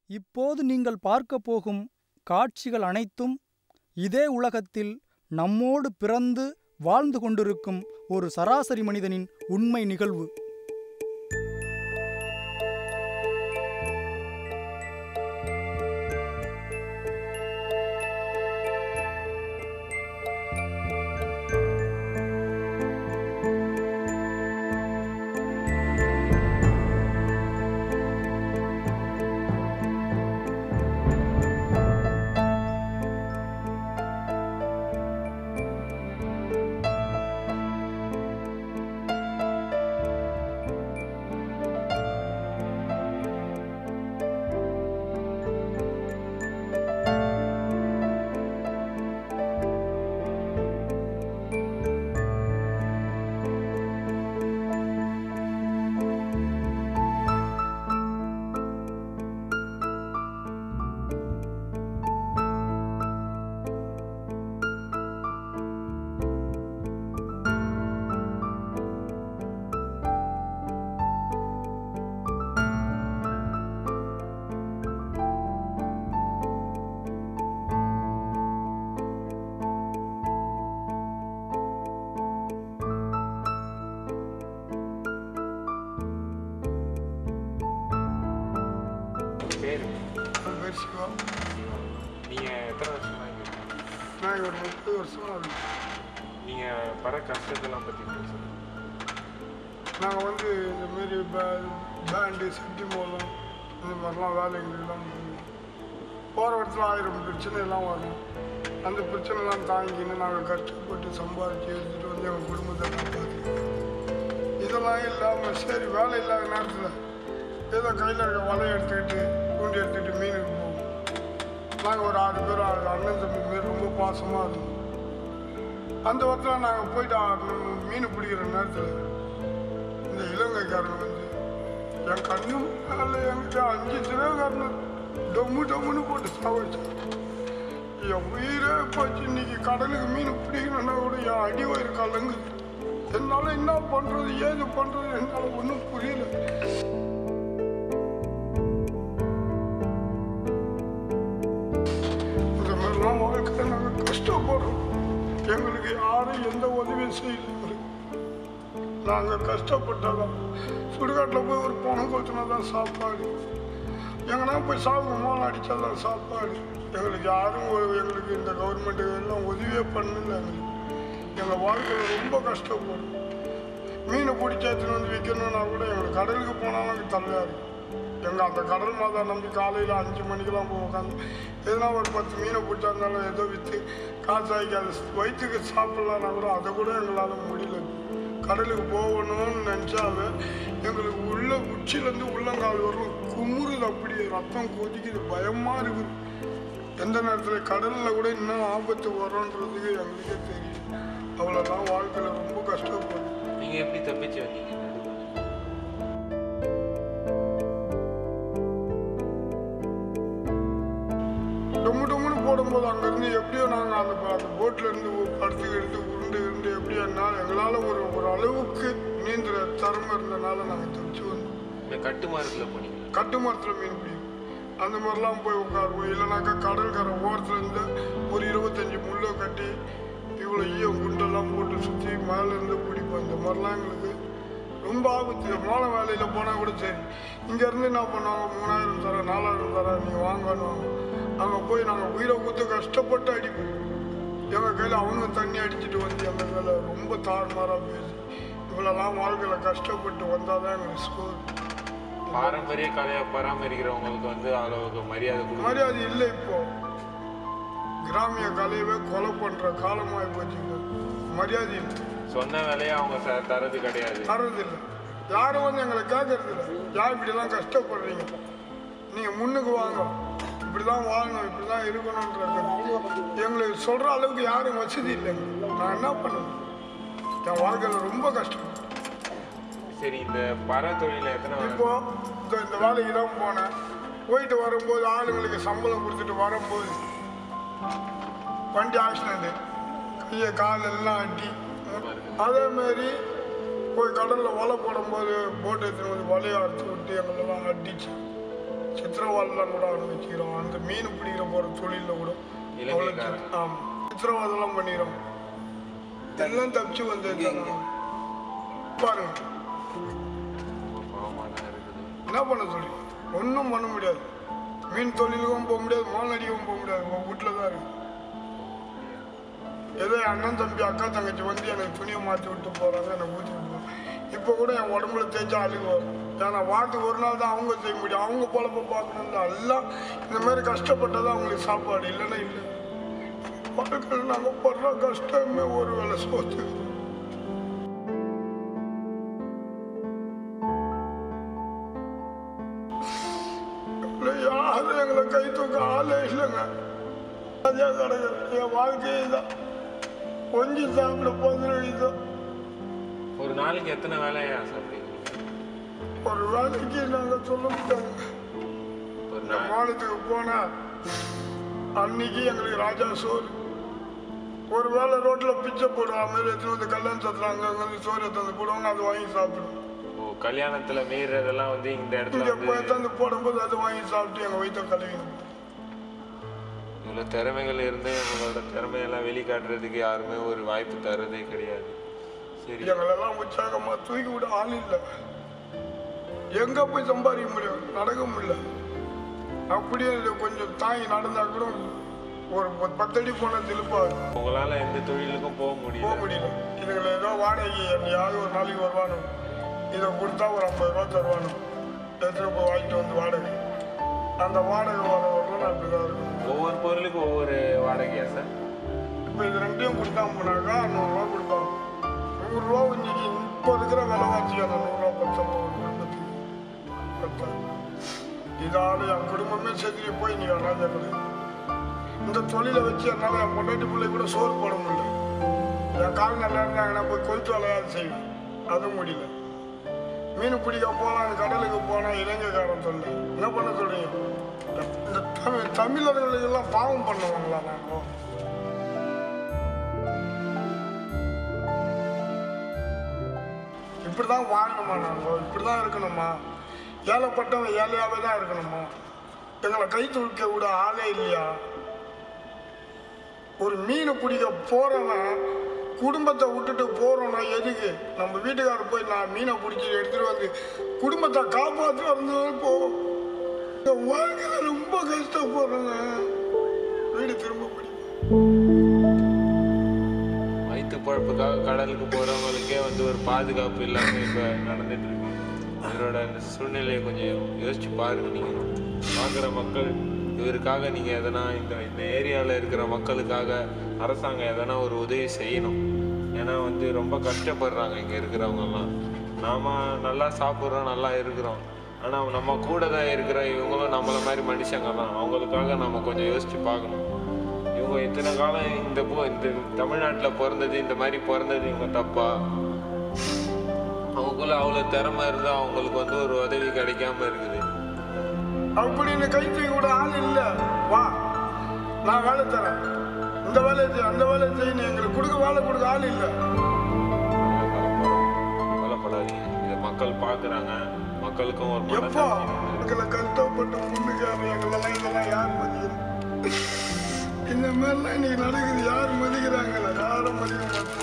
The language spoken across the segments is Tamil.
இப்போது நீங்கள் பார்க்கப் போகும் காட்சிகள் அனைத்தும் இதே உலகத்தில் நம்மோடு பிறந்து வாழ்ந்து கொண்டிருக்கும் ஒரு சராசரி மனிதனின் உண்மை நிகழ்வு பேர் என் பேர் சிவா நீங்கள் எத்தனை வருஷமா இங்கே இருக்கீங்க நான் இங்க ஒரு முப்பது வருஷமா இருக்கேன் நீங்கள் பட கஷ்டத்தெல்லாம் பற்றி பேசுங்க நாங்கள் வந்து இந்த மாரி பே பேண்டு சக்தி மூலம் இந்த மாதிரிலாம் வேலைகளுக்கெல்லாம் போவோம் போகிற இடத்துல ஆயிரம் பிரச்சனை எல்லாம் வரும் அந்த பிரச்சனைலாம் தாங்கின்னு நாங்கள் கஷ்டப்பட்டு சம்பாதிச்சு எடுத்துகிட்டு வந்து எங்கள் குடும்பத்தை காப்பாற்றி இதெல்லாம் இல்லாமல் சரி வேலை இல்லாத நேரத்தில் ஏதோ கையில் இருக்க வலையை எடுத்துக்கிட்டு தூண்டி எடுத்துக்கிட்டு மீனுக்கு போவோம் நாங்கள் ஒரு ஆறு பேர் ஆறு அண்ணன் தம்பி மாரி ரொம்ப பாசமாக இருந்தோம் அந்த இடத்துல நாங்கள் போயிட்டு ஆ- மீன் பிடிக்கிற நேரத்தில் இந்த இலங்கைக்காரன் வந்து என் கண்ணும் மேலே என்கிட்ட அஞ்சு சிறகாரன் டொம்மு டொம்முன்னு போட்டு சாவச்சான் என் உயிரே போச்சு இன்னைக்கு கடலுக்கு மீன் பிடிக்கணும்னா கூட என் அடி வயிறு கலங்குது என்னால் என்ன பண்ணுறது ஏது பண்ணுறது என்னால் ஒன்றும் புரியல இந்த மாதிரிலாம் வாழ்க்கை நாங்கள் கஷ்டப்படுறோம் எங்களுக்கு யாரும் எந்த உதவியும் செய்யல நாங்கள் கஷ்டப்பட்டதான் சுடுகாட்டில் போய் ஒரு பணம் கொத்துனா தான் சாப்பாடு எங்கன்னா போய் சாப்பிட மோளம் அடித்தா தான் சாப்பாடு எங்களுக்கு யாரும் ஒரு- எங்களுக்கு இந்த கவர்மெண்ட் எல்லாம் உதவியே பண்ணல எங்களுக்கு எங்கள் வாழ்க்கையில் ரொம்ப கஷ்டப்படும் மீனை பிடிச்சி எடுத்துன்னு வந்து விற்கணும்னா கூட எங்களுக்கு கடலுக்கு போனாலும் எனக்கு தள்ளையா இருக்கும் எங்கள் அந்த கடல் மாதா நம்பி காலையில் அஞ்சு மணிக்கெல்லாம் போய் உட்காந்து எதுனா ஒரு பத்து மீனை பிடிச்சா இருந்தாலும் ஏதோ விற்று காசு ஆக்கி அது வயிற்றுக்கு சாப்பிட்லான்னா கூட அதை கூட எங்களால் முடியல கடலுக்கு போகணும்னு நினச்சாவே எங்களுக்கு உள்ள உச்சிலேருந்து உள்ளங்கால் வரும் குமுறுது அப்படியே ரத்தம் கொதிக்குது பயமாக இருக்குது எந்த நேரத்தில் கடலில் கூட இன்னும் ஆபத்து வரும்ன்றதுக்கு எங்களுக்கே தெரியும் அவ்வளோதான் வாழ்க்கையில் ரொம்ப கஷ்டப்படும் நீங்கள் எப்படி தப்பிச்சு வந்தீங்க நடுவுல? டொம்மு டொம்முன்னு போடும்போது அங்கேருந்து எப்படியோ நாங்கள் அந்த அந்த போட்லேருந்து படுத்துக்கிட்டு உருண்டு உருண்டு எப்படியோ என்னால் எங்களால் ஒரு ஒரு அளவுக்கு நீந்துற திறமை இருந்தனால நாங்கள் தப்பிச்சு வந்தோம் இந்த கட்டுமரத்தில் போனீங்க கட்டு மரத்தில் மீன் பிடிக்கும் அந்த மாதிரிலாம் போய் உட்காருவோம் இல்லைனாக்கா கடற்கரை ஓரத்துல இருந்து ஒரு இருபத்தஞ்சி முள்ளை கட்டி இவ்வளோ ஈயம் குண்டெல்லாம் போட்டு சுற்றி மேலேருந்து பிடிப்போம் இந்த மாதிரிலாம் எங்களுக்கு ரொம்ப ஆபத்து இந்த மோள வேலையில் போனால் கூட சரி இங்கேருந்து என்ன பண்ணுவாங்க மூணாயிரம் தரேன் நாலாயிரம் தரேன் நீ வாங்கணும் அங்கே போய் நாங்கள் உயிரை கொடுத்து கஷ்டப்பட்டு அடிப்போம் எங்கள் கையில் அவனுங்க தண்ணி அடிச்சிட்டு வந்து எங்கள் கையில் ரொம்ப தாறுமாறாக பேசி இவ்வளோலாம் வாழ்க்கையில் கஷ்டப்பட்டு வந்தால் தான் எங்களுக்கு ஸ்கோர் பாரம்பரிய கலையை பராமரிக்கிறவங்களுக்கு வந்து அளவுக்கு மரியாதை கொடுக்க மரியாதை இல்லை இப்போ கிராமிய கலையவே கொலை பண்ற காலமாகி போச்சு மரியாதை இல்லை சொன்ன வேலையை அவங்க ச- தரது கிடையாது தர்றது இல்லை யாரும் வந்து எங்களை கேட்கறது இல்லை யார் இப்படிலாம் கஷ்டப்படுறீங்க நீங்க முன்னுக்கு வாங்க இப்படிதான் வாழணும் இப்படிதான் இருக்கணும்ன்றது எங்களுக்கு சொல்ற அளவுக்கு யாரும் வசதி இல்லைங்க நான் என்ன பண்ணுவேன் என் வாழ்க்கையில ரொம்ப கஷ்டம் சரி இந்த பற தொழில எத்தனை வருஷம் இப்போ இந்த இந்த வேலைக்கு தான் போனேன் போயிட்டு வரும்போது ஆளுங்களுக்கு சம்பளம் கொடுத்துட்டு வரும்போது வண்டி ஆக்சிடென்ட் கையை கால் எல்லாம் அடி அதே மாதிரி போய் கடலில் வலை போடும்போது போட் எடுத்துன்னு வந்து வலையை அறுத்து விட்டு எங்களெல்லாம் அடிச்சு சித்திரவாதெல்லாம் கூட அனுபவிச்சுக்கிறோம் அந்த மீன் பிடிக்கிற போகிற தொழிலில் கூட அவ்வளோ இலங்கைக்காரன். ஆமாம் சித்திரவாதெல்லாம் பண்ணிடுறோம் எல்லாம் தப்பிச்சு வந்தது பாருங்க ரொம்ப பாவமா தான் இருக்குது என்ன பண்ண சொல்லி ஒன்றும் பண்ண முடியாது மீன் தொழிலுக்கும் போக முடியாது மால் அடிக்கவும் போக முடியாது உங்கள் வீட்டில் தான் இருக்கு ஏதோ என் அண்ணன் தம்பி அக்கா தங்கச்சி வந்து எனக்கு துணியை மாற்றி விட்டு போகிறாங்க என்னை ஊற்றி விட்டு இப்போ கூட என் உடம்புல தேய்ச்சா அழுகு வரும் ஏன்னா வாரத்துக்கு ஒரு நாள் தான் அவங்க செய்ய முடியும் அவங்க பொழப்ப பார்க்கணும்ல எல்லாம் இந்த மாதிரி கஷ்டப்பட்டதான் அவங்களுக்கு சாப்பாடு இல்லைன்னா இல்லை வாழ்க்கையில் நாங்கள் படுற கஷ்டமே ஒரு வேலை சோத்து இல்லை, யாரும் எங்களை கை தூக்க ஆளே இல்லைங்க அதே கிடக்குது என் வாழ்க்கையே தான் கொஞ்சம் சாப்பிட பதினெட்டு ஒரு நாளைக்கு எத்தனை வேலையா சாப்பிடுவீங்க ஒரு வேலைக்கு நாங்கள் சொல்ல முடியாது ஒரு இந்த நாள் மாநிலத்துக்கு போனா அன்னைக்கு எங்களுக்கு ராஜா சோறு ஒரு வேளை ரோட்டில் பிச்சை போடுவாங்க மாதிரி எடுத்துட்டு வந்து கல்யாணம் சத்துறாங்க அங்கே வந்து சோறு எடுத்து வந்து போடுவாங்க அதை வாங்கி சாப்பிடுவோம் ஓ கல்யாணத்துல மீறதெல்லாம் வந்து இந்த இடத்துல இங்கே வந்து போய் எடுத்து போடும்போது அதை வாங்கி சாப்பிட்டு எங்கள் வயிற்ற கழுவிடும் இவ்வளவு திறமைகள் இருந்து உங்களோட திறமையெல்லாம் வெளிக்காட்டுறதுக்கு யாருமே ஒரு வாய்ப்பு தர்றதே கிடையாது சரி எங்களெல்லாம் உற்சாகமா தூக்கி விட ஆள் இல்லை எங்க போய் சம்பாதிக்க முடியும் நடக்க முடியல அப்படியே இது கொஞ்சம் தாங்கி நடந்தா கூட ஒரு ப- பத்தடி போன திருப்பாது உங்களால எந்த தொழிலுக்கும் போக போக முடியல முடியல இதுங்களை ஏதோ வாடகை என்னையாவது ஒரு நாளைக்கு வருவானு இதை கொடுத்தா ஒரு ஐம்பது ரூபா தருவானு எடுத்துட்டு போய் வாங்கிட்டு வந்து வாடகை அந்த வாடகை வர வரலாம் நான் இப்படிதான் இருக்கும் ஒவ்வொரு பொருளுக்கும் ஒவ்வொரு வாடகையா சார் இப்போ இது ரெண்டையும் கொடுத்தாங்கனாக்கா நூறுரூவா கொடுப்பாங்க நூறுரூவா இன்னைக்கு இப்போ இருக்கிற விலைவாசி அந்த நூறுரூவா பத்தொம்பது ஒரு குடும்பத்துக்கு பத்தாது இதால் என் குடும்பமே செஞ்சு போய் இன்னைக்கு ராஜா கிடையாது இந்த தொழிலை வச்சு என்னால் என் பொண்டாட்டி பிள்ளை கூட சோறு போட முடியல என் கால் நல்லா இருந்தாங்கன்னா போய் கொளுத்து வேலையாவது செய்வேன் அதுவும் முடியல மீன் பிடிக்க போகலாம் கடலுக்கு போனால் இலங்கைக்காரன் தொல்லை என்ன பண்ண சொல்றீங்க இந்த தமிழ் தமிழர்களுக்கெல்லாம் பாவம் பண்ணுவாங்களா நாங்கள் இப்படி தான் வாழணுமா நாங்கள் இப்படி தான் இருக்கணுமா ஏழைப்பட்டவன் ஏழையாகவே தான் இருக்கணுமா எங்களை கை தூக்க விட ஆளே இல்லையா ஒரு மீனை பிடிக்க போறவன் குடும்பத்தை விட்டுட்டு போறோம்னா எதுக்கு நம்ம வீட்டுக்காரர் போய் நான் மீனை பிடிச்சி எடுத்துட்டு வந்து குடும்பத்தை காப்பாற்றி வந்தாலும் போவோம் இந்த வாழ்க்கையில ரொம்ப கஷ்டப்படுறேங்க வீடு திரும்ப பிடிக்கும் வயிற்று பழப்புக்காக கடலுக்கு போறவங்களுக்கே வந்து ஒரு பாதுகாப்பு இல்லாம இப்ப நடந்துட்டு இருக்கு இவரோட இந்த சூழ்நிலையை கொஞ்சம் யோசிச்சு பாருங்க நீங்க பார்க்குற மக்கள் இவருக்காக நீங்க எதனா இந்த இந்த ஏரியாவில் இருக்கிற மக்களுக்காக அரசாங்கம் எதனா ஒரு உதவி செய்யணும் ஏன்னா வந்து ரொம்ப கஷ்டப்படுறாங்க இங்க இருக்கிறவங்க எல்லாம் நாம நல்லா சாப்பிட்றோம் நல்லா இருக்கிறோம் ஆனா நம்ம கூட தான் இருக்கிற இவங்களும் நம்மள மாதிரி மனுஷங்க தான் அவங்களுக்காக நம்ம கொஞ்சம் யோசிச்சு பார்க்கணும் இவங்க இத்தனை காலம் இந்த போ இந்த தமிழ்நாட்டில் பிறந்தது இந்த மாதிரி பிறந்தது இவங்க தப்பா அவங்களுக்குள்ள அவ்வளோ திறமை இருந்தா அவங்களுக்கு வந்து ஒரு உதவி கிடைக்காம இருக்குது அப்படின்னு கை தூக்கி விட ஆள் இல்லை வா நான் வேலை தரேன் இந்த வேலையை செய் அந்த வேலையை செய்யணும் எங்களுக்கு கொடுக்க வேலை கொடுக்க ஆள் இல்லை கவலைப்படாதீங்க இதை மக்கள் பார்க்குறாங்க மக்களுக்கும் ஒரு எப்போ மனசாட்சி எங்களை கஷ்டப்பட்ட முன்னுக்காக எங்களெல்லாம் இதெல்லாம் யார் மதிக்கிறோம் இந்த மாதிரிலாம் இன்னைக்கு நடக்குது யார் மதிக்கிறாங்களா யாரும் மதிக்க மாட்டாங்க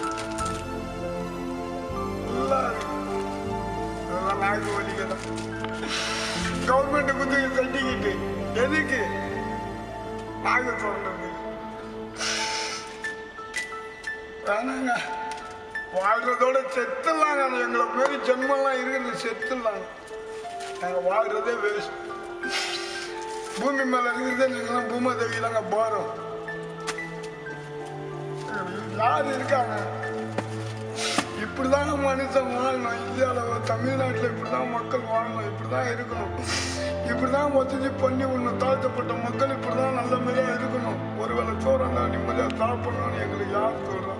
எல்லாரும் இதெல்லாம் நாக்கு வலிக்கலாம் கவர்மெண்ட் குத்து கட்டிக்கிட்டு எதுக்கு நாக்கு தோன்றது வேணாங்க வாழ்றதோட செத்துலாங்க எங்களை மாரி ஜென்மெல்லாம் இருக்கிறது செத்துலாங்க நாங்கள் வாழ்றதே வேஸ்ட் பூமி மேலே இருக்கிறதே நீங்களாம் பூமா தேவி தாங்க போகிறோம் யார் இருக்காங்க இப்படிதாங்க மனுஷன் வாழணும் இந்தியாவில் தமிழ்நாட்டில் இப்படி தான் மக்கள் வாழணும் இப்படி தான் இருக்கணும் இப்படி தான் வசதி பண்ணி விடணும் தாழ்த்தப்பட்ட மக்கள் இப்படி தான் நல்ல மாதிரியாக இருக்கணும் ஒருவேளை சோறம் தான் நிம்மதியாக சாப்பிடணும்னு எங்களுக்கு யார் சொல்கிறோம்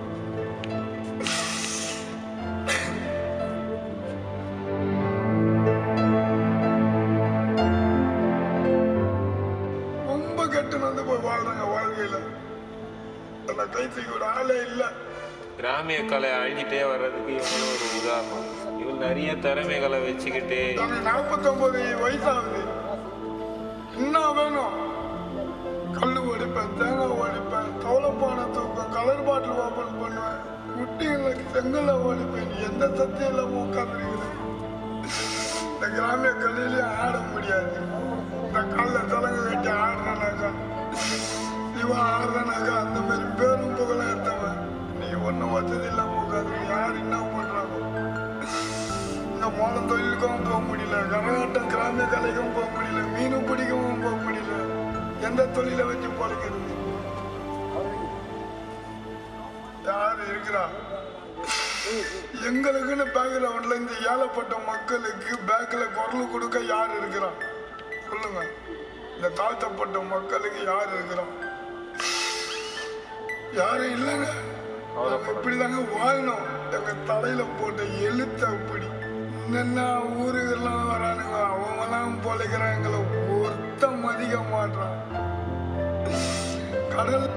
ரொம்ப கெட்டு வந்து போய் வாழ்றாங்க வாழ்க்கையில் அந்த கை தூக்கி விட ஆளே இல்லை கிராமிய கலை அழிஞ்சிட்டே வர்றதுக்கு இவங்களும் ஒரு உதாரணம் இவங்க நிறைய திறமைகளை வச்சுக்கிட்டு எனக்கு நாற்பத்தொம்பது வயசாகுது என்ன வேணும் கல் ஒடிப்பேன் தேங்காய் ஒடிப்பேன் தவளைப்பானை தூப்பேன் கலர் பாட்டில் ஓப்பன் பண்ணுவேன் குட்டிங்களுக்கு செங்கல்ல ஒடிப்பேன் நீ எந்த சத்தியம் இல்லாம உட்காந்துருக்குது இந்த கிராமிய கல்லிலையும் ஆட முடியாது இந்த கல்ல தலங்க கட்டி ஆடுறனாக்கா இவன் ஆடுறனாக்கா அந்த மாதிரி பேரும் புகழும் எடுத்தவன் நீ ஒன்றும் வசதி இல்லாம உட்காந்து யார் என்ன பண்றாங்க இந்த மோள தொழிலுக்கும் போக முடியல கரகாட்டம் கிராமிய கலைக்கும் போக முடியல மீனும் பிடிக்கவும் போக முடியல எந்த தொழிலை வச்சு பழக்கிறது யார் இருக்கிறா எங்களுக்குன்னு பேக்ரவுண்ட்ல இந்த ஏழப்பட்ட மக்களுக்கு பேக்ல குரல் கொடுக்க யார் இருக்கிறா சொல்லுங்க இந்த தாழ்த்தப்பட்ட மக்களுக்கு யார் இருக்கிறா யாரும் இல்லைங்க நாங்க இப்படிதாங்க வாழணும் எங்க தலையில போட்ட எழுத்து அப்படி என்னென்ன ஊருகெல்லாம் வரானுங்க அவங்கெல்லாம் பொழைக்கிறான் எங்களை ஒருத்த மதிக்க மாட்டான் கடல்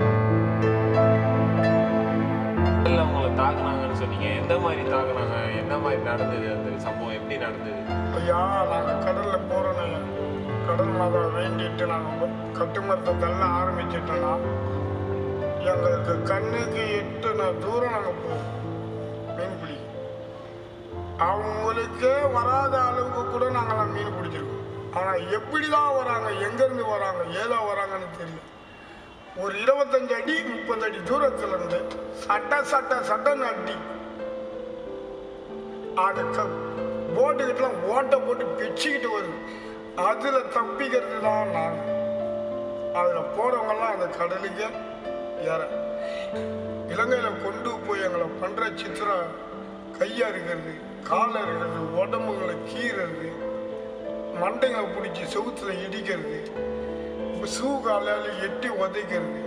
கடல்ல உங்களை தாக்குனாங்கன்னு சொன்னீங்க எந்த மாதிரி தாக்குனாங்க என்ன மாதிரி நடந்தது அந்த சம்பவம் எப்படி நடந்தது ஐயா நாங்கள் கடலில் போகிறோன்னு கடல் மாதா வேண்டிட்டு நாங்கள் கட்டு மரத்தை தள்ள ஆரம்பிச்சிட்டோன்னா எங்களுக்கு கண்ணுக்கு எட்டுன தூரம் நாங்கள் போவோம் மீன் பிடி அவங்களுக்கே வராத அளவுக்கு கூட நாங்களாம் மீன் பிடிச்சிருக்கோம் ஆனால் எப்படி தான் வராங்க எங்கேருந்து வராங்க ஏதோ வராங்கன்னு தெரியும் ஒரு இருபத்தஞ்சு அடி முப்பது அடி தூரத்துல இருந்து சட்ட சட்ட சட்டன்னு அடி அது போட்டுக்கிட்டலாம் ஓட்டை போட்டு பிச்சுக்கிட்டு வருது அதில் தப்பிக்கிறது தான் நாங்கள் அதில் போகிறவங்கெல்லாம் அந்த கடலுக்கே ஏற இலங்கையில் கொண்டு போய் எங்களை பண்ணுற சித்திரா கையாக இருக்கிறது காலில் இருக்கிறது உடம்புகளை கீறது மண்டைங்களை பிடிச்சி செவுத்துல இடிக்கிறது ஷூ காலால் எட்டி உதைக்கிறது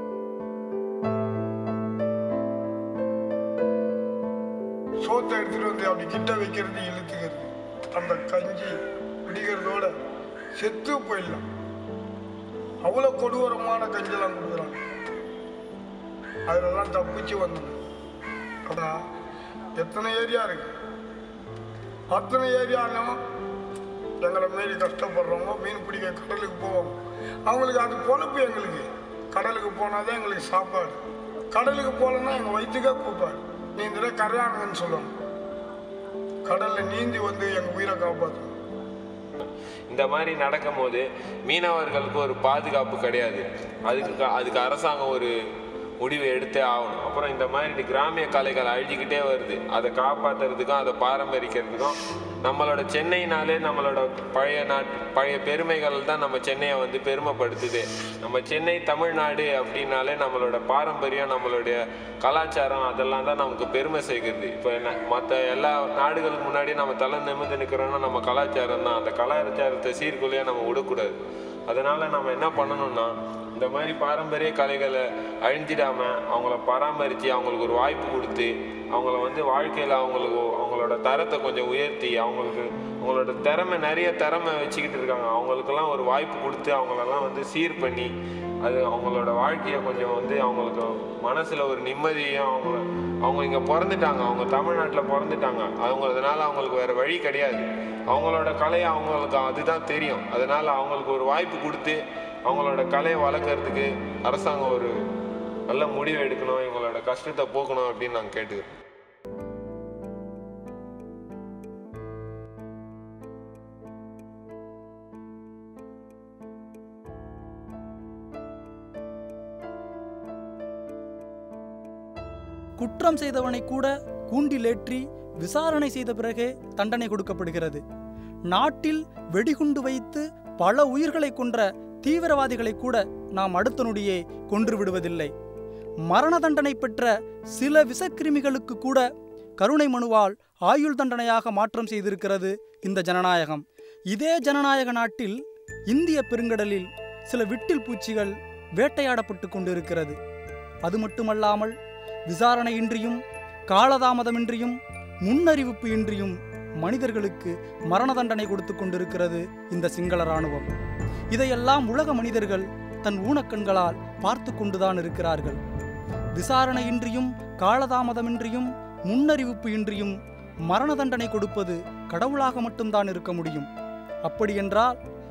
சோத்தை எடுத்துட்டு வந்து அப்படி கிட்ட வைக்கிறது இழுத்துக்கிறது அந்த கஞ்சி குடிக்கிறதோட செத்து போயிடலாம் அவ்வளோ கொடூரமான கஞ்செல்லாம் கொடுக்குறாங்க அதிலெல்லாம் தப்பிச்சு வந்தோம் ஆனால் எத்தனை ஏரியா இருக்கு அத்தனை ஏரியாலும் எங்களை மாரி கஷ்டப்படுறவங்க மீன் பிடிக்க கடலுக்கு போவாங்க அவங்களுக்கு அது பொழப்பு எங்களுக்கு கடலுக்கு போனால் தான் எங்களுக்கு சாப்பாடு கடலுக்கு போகலன்னா எங்கள் வயிற்றுக்கே கூப்பாடு நீந்திர கரையானுங்கன்னு சொல்லுவாங்க கடலில் நீந்தி வந்து எங்கள் உயிரை காப்பாற்றணும் இந்த மாதிரி நடக்கும்போது மீனவர்களுக்கு ஒரு பாதுகாப்பு கிடையாது அதுக்கு க- அதுக்கு அரசாங்கம் ஒரு முடிவு எடுத்தே ஆகணும் அப்புறம் இந்த மாதிரி கிராமிய கலைகள் அழிஞ்சிக்கிட்டே வருது அதை காப்பாற்றுறதுக்கும் அதை பாரம்பரிக்கிறதுக்கும் நம்மளோட சென்னைனாலே நம்மளோட பழைய நாட் பழைய பெருமைகள் தான் நம்ம சென்னையை வந்து பெருமைப்படுத்துது நம்ம சென்னை தமிழ்நாடு அப்படின்னாலே நம்மளோட பாரம்பரியம் நம்மளுடைய கலாச்சாரம் அதெல்லாம் தான் நமக்கு பெருமை சேர்க்குது இப்போ என்ன மற்ற எல்லா நாடுகளுக்கு முன்னாடி நம்ம தலை நிமிர்ந்து நிற்கிறோன்னா நம்ம கலாச்சாரம் தான் அந்த கலாச்சாரத்தை சீர்குலையா நம்ம விடக்கூடாது அதனால நம்ம என்ன பண்ணணும்னா இந்த மாதிரி பாரம்பரிய கலைகளை அழிஞ்சிடாம அவங்கள பராமரித்து அவங்களுக்கு ஒரு வாய்ப்பு கொடுத்து அவங்கள வந்து வாழ்க்கையில் அவங்களுக்கு அவங்களோட தரத்தை கொஞ்சம் உயர்த்தி அவங்களுக்கு அவங்களோட திறமை நிறைய திறமை வச்சுக்கிட்டு இருக்காங்க அவங்களுக்கெல்லாம் ஒரு வாய்ப்பு கொடுத்து அவங்களெல்லாம் வந்து சீர் பண்ணி அது அவங்களோட வாழ்க்கையை கொஞ்சம் வந்து அவங்களுக்கு மனசில் ஒரு நிம்மதியும் அவங்கள அவங்க இங்கே பிறந்துட்டாங்க அவங்க தமிழ்நாட்டில் பிறந்துட்டாங்க அவங்க அதனால அவங்களுக்கு வேறு வழி கிடையாது அவங்களோட கலையை அவங்களுக்கு அதுதான் தெரியும் அதனால அவங்களுக்கு ஒரு வாய்ப்பு கொடுத்து அவங்களோட கலையை வளர்க்கறதுக்கு அரசாங்கம் ஒரு நல்ல முடிவு எடுக்கணும் இவங்களோட கஷ்டத்தை போக்கணும் அப்படின்னு நாங்கள் கேட்டுக்கிறோம் குற்றம் செய்தவனை கூட கூண்டிலேற்றி விசாரணை செய்த பிறகே தண்டனை கொடுக்கப்படுகிறது நாட்டில் வெடிகுண்டு வைத்து பல உயிர்களை கொன்ற தீவிரவாதிகளை கூட நாம் அடுத்த நொடியே கொன்று விடுவதில்லை மரண தண்டனை பெற்ற சில விஷக்கிருமிகளுக்கு கூட கருணை மனுவால் ஆயுள் தண்டனையாக மாற்றம் செய்திருக்கிறது இந்த ஜனநாயகம் இதே ஜனநாயக நாட்டில் இந்திய பெருங்கடலில் சில விட்டில் பூச்சிகள் வேட்டையாடப்பட்டு கொண்டிருக்கிறது அது மட்டுமல்லாமல் விசாரணையின்றியும் காலதாமதமின்றியும் முன்னறிவிப்பு இன்றியும் மனிதர்களுக்கு மரண தண்டனை கொடுத்து கொண்டிருக்கிறது இந்த சிங்கள இராணுவம் இதையெல்லாம் உலக மனிதர்கள் தன் ஊனக்கண்களால் பார்த்து கொண்டுதான் இருக்கிறார்கள் விசாரணையின்றியும் காலதாமதமின்றியும் முன்னறிவிப்பு இன்றியும் மரண தண்டனை கொடுப்பது கடவுளாக மட்டும்தான் இருக்க முடியும் அப்படியென்றால்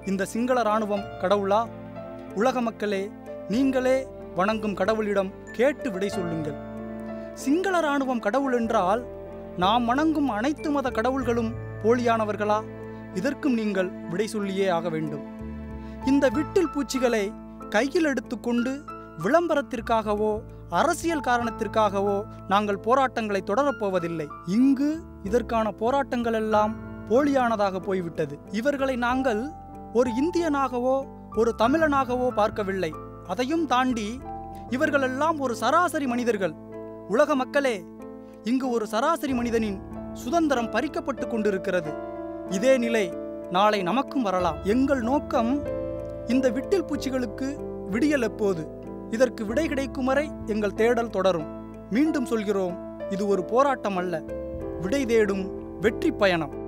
இந்த சிங்கள இராணுவம் கடவுளா உலக மக்களே நீங்களே வணங்கும் கடவுளிடம் கேட்டு விடை சொல்லுங்கள் சிங்கள இராணுவம் கடவுள் என்றால் நாம் வணங்கும் அனைத்து மத கடவுள்களும் போலியானவர்களா இதற்கும் நீங்கள் விடை சொல்லியே ஆக வேண்டும் இந்த விட்டில் பூச்சிகளை கையில் எடுத்துக்கொண்டு விளம்பரத்திற்காகவோ அரசியல் காரணத்திற்காகவோ நாங்கள் போராட்டங்களை தொடரப்போவதில்லை இங்கு இதற்கான போராட்டங்கள் எல்லாம் போலியானதாக போய்விட்டது இவர்களை நாங்கள் ஒரு இந்தியனாகவோ ஒரு தமிழனாகவோ பார்க்கவில்லை அதையும் தாண்டி இவர்களெல்லாம் ஒரு சராசரி மனிதர்கள் உலக மக்களே இங்கு ஒரு சராசரி மனிதனின் சுதந்திரம் பறிக்கப்பட்டு கொண்டிருக்கிறது இதே நிலை நாளை நமக்கும் வரலாம் எங்கள் நோக்கம் இந்த விட்டில் பூச்சிகளுக்கு விடியல் எப்போது இதற்கு விடை கிடைக்கும் வரை எங்கள் தேடல் தொடரும் மீண்டும் சொல்கிறோம் இது ஒரு போராட்டம் அல்ல விடை தேடும் வெற்றி பயணம்